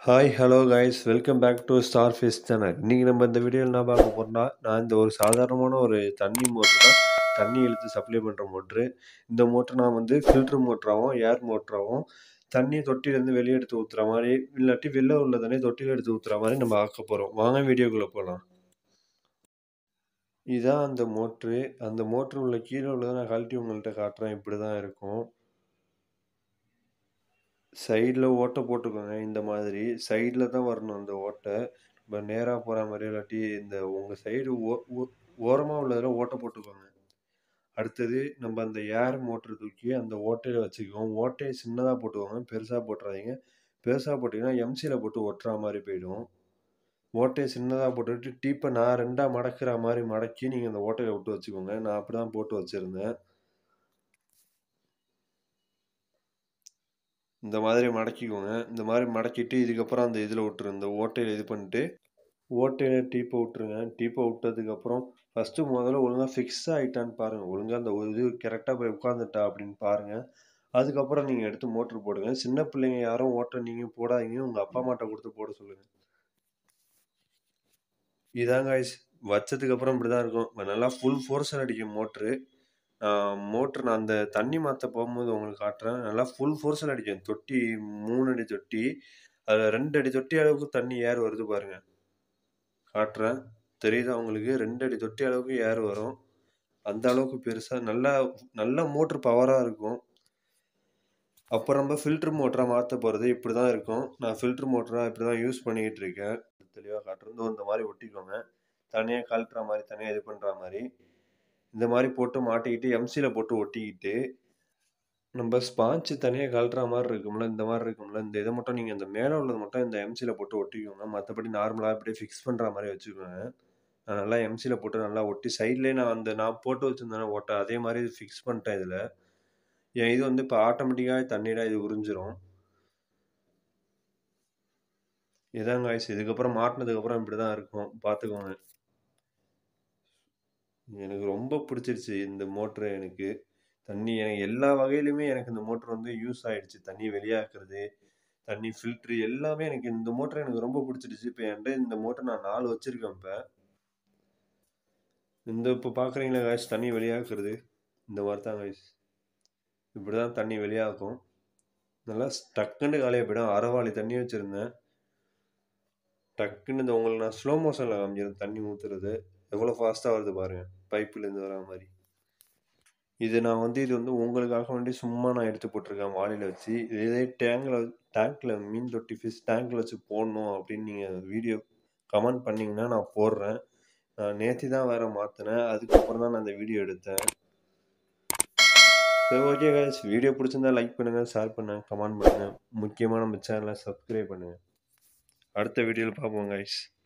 hi hello guys welcome back to Star Fish channel இன்றைக்கி நம்ம இந்த வீடியோவில் என்ன பார்க்க போகிறோம்னா நான் இந்த ஒரு சாதாரணமான ஒரு தண்ணி மோட்ரு தான் தண்ணி இழுத்து சப்ளை பண்ணுற மோட்ரு இந்த மோட்ரு நான் வந்து ஃபில்ட்ரு மோட்டராகவும் ஏர் மோட்டராகவும் தண்ணியை தொட்டிலேருந்து வெளியே எடுத்து ஊற்றுற மாதிரி இல்லாட்டி வெளில உள்ள தண்ணி தொட்டியில் எடுத்து ஊற்றுற மாதிரி நம்ம ஆக்க போகிறோம் வாங்க வீடியோக்குள்ளே போகலாம் இதுதான் அந்த மோட்ரு அந்த மோட்ரு உள்ள கீழே உள்ளதை நான் கழட்டி உங்கள்கிட்ட காட்டுறேன் இப்படி தான் இருக்கும் சைடில் ஓட்டை போட்டுக்கோங்க இந்த மாதிரி சைடில் தான் வரணும் அந்த ஓட்டை இப்போ நேராக போகிற மாதிரி இல்லாட்டி இந்த உங்கள் சைடு ஓ ஓரமாக உள்ளதில் ஓட்டை போட்டுக்கோங்க அடுத்தது நம்ம அந்த ஏர் மோட்ரு தூக்கி அந்த ஓட்டையில் வச்சுக்குவோம் ஓட்டையை சின்னதாக போட்டுக்கோங்க பெருசாக போட்டுறாதீங்க பெருசாக போட்டிங்கன்னா எம்சியில் போட்டு ஒட்டுற மாதிரி போயிடும் ஓட்டையை சின்னதாக போட்டுட்டு டீப்பை நான் ரெண்டாக மடக்கிற மாதிரி மடக்கி நீங்கள் அந்த ஓட்டையில் விட்டு வச்சுக்கோங்க நான் அப்படி தான் போட்டு வச்சுருந்தேன் இந்த மாதிரி மடக்கிக்கோங்க இந்த மாதிரி மடக்கிட்டு இதுக்கப்புறம் அந்த இதில் விட்டுரு இந்த ஓட்டையில் இது பண்ணிட்டு ஓட்டையில் டீப்பை விட்டுருங்க டீப்பை விட்டதுக்கப்புறம் ஃபஸ்ட்டு முதல்ல ஒழுங்காக ஃபிக்ஸ் ஆகிட்டான்னு பாருங்கள் ஒழுங்காக அந்த ஒரு இது கரெக்டாக போய் உட்காந்துட்டா அப்படின்னு பாருங்கள் அதுக்கப்புறம் நீங்கள் எடுத்து மோட்ரு போடுங்க சின்ன பிள்ளைங்க யாரும் ஓட்டை நீங்கள் போடாதீங்க உங்கள் அப்பா அம்மாட்ட கொடுத்து போட சொல்லுங்கள் இதாங்க வச்சதுக்கப்புறம் இப்படி தான் இருக்கும் நல்லா ஃபுல் ஃபோர்ஸில் அடிக்கும் மோட்ரு மோட்ரு நான் அந்த தண்ணி மாற்ற போகும்போது உங்களுக்கு காட்டுறேன் நல்லா ஃபுல் ஃபோர்ஸில் அடிக்கும் தொட்டி மூணு அடி தொட்டி அதில் ரெண்டு அடி தொட்டி அளவுக்கு தண்ணி ஏர் வருது பாருங்கள் காட்டுறேன் தெரியுதா உங்களுக்கு ரெண்டு அடி தொட்டி அளவுக்கு ஏர் வரும் அந்த அளவுக்கு பெருசாக நல்லா நல்ல மோட்ரு பவராக இருக்கும் அப்புறம் நம்ம ஃபில்ட்ரு மோட்டராக மாற்ற போகிறது இப்படி தான் இருக்கும் நான் ஃபில்ட்ரு மோட்டராக இப்படி தான் யூஸ் பண்ணிக்கிட்டு இருக்கேன் தெளிவாக காட்டுறது இந்த மாதிரி ஒட்டிக்கோங்க தனியாக கழட்டுற மாதிரி தனியாக இது பண்ணுற மாதிரி இந்த மாதிரி போட்டு மாட்டிக்கிட்டு எம்சியில் போட்டு ஒட்டிக்கிட்டு நம்ம ஸ்பாஞ்சு தனியாக கழட்டுற மாதிரி இருக்கும்ல இந்த மாதிரி இருக்கும்ல இந்த இதை மட்டும் நீங்கள் இந்த மேலே உள்ளது மட்டும் இந்த எம்சியில் போட்டு ஒட்டிக்கோங்க மற்றபடி நார்மலாக அப்படியே ஃபிக்ஸ் பண்ணுற மாதிரி வச்சுக்கோங்க நான் நல்லா எம்சியில் போட்டு நல்லா ஒட்டி சைட்லேயே நான் அந்த நான் போட்டு வச்சுருந்தேன் ஓட்டை அதே மாதிரி ஃபிக்ஸ் பண்ணிட்டேன் இதில் என் இது வந்து இப்போ ஆட்டோமேட்டிக்காக தண்ணியில் இது உறிஞ்சிரும் இதாங்க ஆயிடுச்சு இதுக்கப்புறம் மாட்டினதுக்கப்புறம் இப்படி தான் இருக்கும் பார்த்துக்கோங்க எனக்கு ரொம்ப பிடிச்சிருச்சு இந்த மோட்ரு எனக்கு தண்ணி எனக்கு எல்லா வகையிலுமே எனக்கு இந்த மோட்ரு வந்து யூஸ் ஆகிடுச்சு தண்ணி வெளியாக்குறது தண்ணி ஃபில்ட்ரு எல்லாமே எனக்கு இந்த மோட்ரு எனக்கு ரொம்ப பிடிச்சிருச்சு இப்போ என்கிட்ட இந்த மோட்ரு நான் நாலு வச்சுருக்கேன் இப்போ இந்த இப்போ பார்க்குறீங்களா காய்ஸ் தண்ணி வெளியாக்குறது இந்த மாதிரி தான் காய்ஸ் இப்படி தான் தண்ணி வெளியாகும் நல்லா டக்குன்னு காலியாக போயிடும் அரைவாளி தண்ணி வச்சுருந்தேன் டக்குன்னு இந்த உங்களுக்கு நான் ஸ்லோ மோஷனில் காமிச்சிருந்தேன் தண்ணி ஊற்றுறது எவ்வளோ ஃபாஸ்ட்டாக வருது பாருங்கள் பைப்புலேருந்து வர மாதிரி இது நான் வந்து இது வந்து உங்களுக்காக வேண்டி சும்மா நான் எடுத்து போட்டிருக்கேன் வாளியில் வச்சு இதே டேங்கில் டேங்க்கில் மீன் தொட்டி ஃபிஷ் டேங்க்கில் வச்சு போடணும் அப்படின்னு நீங்கள் வீடியோ கமெண்ட் பண்ணிங்கன்னா நான் போடுறேன் நான் நேற்று தான் வேறு மாற்றினேன் அதுக்கப்புறம் தான் நான் அந்த வீடியோ எடுத்தேன் சரி ஓகே கைஸ் வீடியோ பிடிச்சிருந்தா லைக் பண்ணுங்கள் ஷேர் பண்ணுங்கள் கமெண்ட் பண்ணுங்கள் முக்கியமாக நம்ம சேனலை சப்ஸ்கிரைப் பண்ணுங்கள் அடுத்த வீடியோவில் பார்ப்போம் கைஸ்